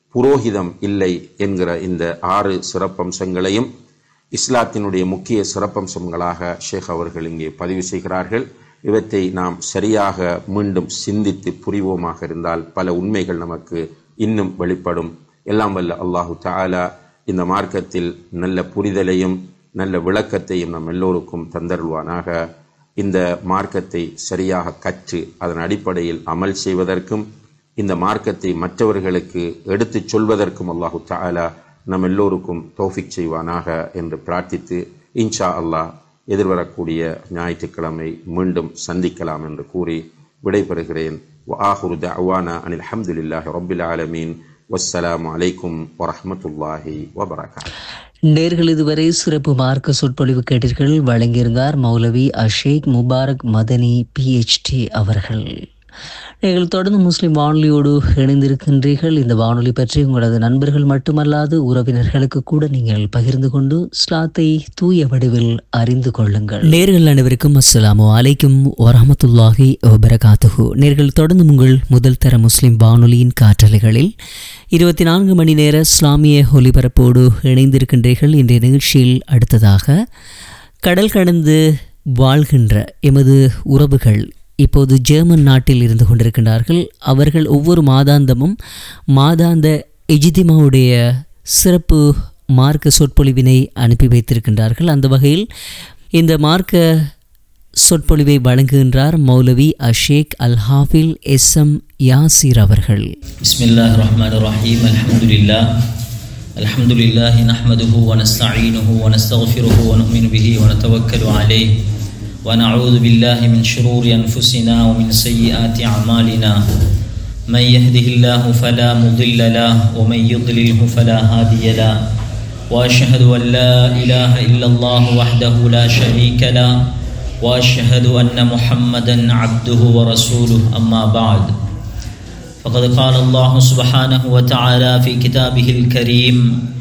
புரோகிதம் இல்லை என்கிற இந்த ஆறு சிறப்பம்சங்களையும் இஸ்லாத்தினுடைய முக்கிய சிறப்பம்சங்களாக ஷேக் அவர்கள் இங்கே பதிவு செய்கிறார்கள் இவற்றை நாம் சரியாக மீண்டும் சிந்தித்து புரிவோமாக இருந்தால் பல உண்மைகள் நமக்கு இன்னும் வெளிப்படும் எல்லாம் வல்ல அல்லாஹு தஆலா இந்த மார்க்கத்தில் நல்ல புரிதலையும் நல்ல விளக்கத்தையும் நம் எல்லோருக்கும் தந்தருள்வானாக இந்த மார்க்கத்தை சரியாக கற்று அதன் அடிப்படையில் அமல் செய்வதற்கும் இந்த மார்க்கத்தை மற்றவர்களுக்கு எடுத்துச் சொல்வதற்கும் அல்லாஹு தஆலா நம் எல்லோருக்கும் தௌஃபிக் செய்வானாக என்று பிரார்த்தித்து இன்ஷா அல்லாஹ் எதிர்வரக்கூடிய ஞாயிற்றுக்கிழமை மீண்டும் சந்திக்கலாம் என்று கூறி விடைபெறுகிறேன் وآخر دعوانا أن الحمد لله رب العالمين والسلام عليكم ورحمة الله وبركاته நேர்கள் இதுவரை சிறப்பு மார்க்க சொற்பொழிவு கேட்டீர்கள் வழங்கியிருந்தார் மௌலவி அஷேக் முபாரக் மதனி பிஹெச்டி அவர்கள் நீங்கள் தொடர்ந்து முஸ்லிம் வானொலியோடு இணைந்திருக்கின்றீர்கள் இந்த வானொலி பற்றி உங்களது நண்பர்கள் மட்டுமல்லாது உறவினர்களுக்கு கூட நீங்கள் பகிர்ந்து கொண்டு ஸ்லாத்தை தூய வடிவில் அறிந்து கொள்ளுங்கள் நேர்கள் அனைவருக்கும் அஸ்ஸலாமு அலைக்கும் வரஹமத்துல்லாஹி வபரகாத்துஹு நேர்கள் தொடர்ந்து உங்கள் முதல் தர முஸ்லிம் வானொலியின் காற்றலைகளில் இருபத்தி நான்கு மணி நேர இஸ்லாமிய ஒலிபரப்போடு இணைந்திருக்கின்றீர்கள் இன்றைய நிகழ்ச்சியில் அடுத்ததாக கடல் கடந்து வாழ்கின்ற எமது உறவுகள் இப்போது ஜெர்மன் நாட்டில் இருந்து கொண்டிருக்கின்றார்கள் அவர்கள் ஒவ்வொரு மாதாந்தமும் மாதாந்த எஜிதிமாவுடைய சிறப்பு மார்க்க சொற்பொழிவினை அனுப்பி வைத்திருக்கின்றார்கள் அந்த வகையில் இந்த மார்க்க சொற்பொழிவை வழங்குகின்றார் மௌலவி அஷேக் அல் ஹாஃபில் எஸ் எம் யாசிர் அவர்கள் بسم الله الرحمن الرحيم الحمد لله الحمد لله نحمده ونستعينه ونستغفره ونؤمن به ونتوكل عليه ونعوذ بالله من شرور أنفسنا ومن سيئات أعمالنا من يهده الله فلا مضل له ومن يضلله فلا هادي له وأشهد أن لا إله إلا الله وحده لا شريك له وأشهد أن محمدا عبده ورسوله أما بعد فقد قال الله سبحانه وتعالى في كتابه الكريم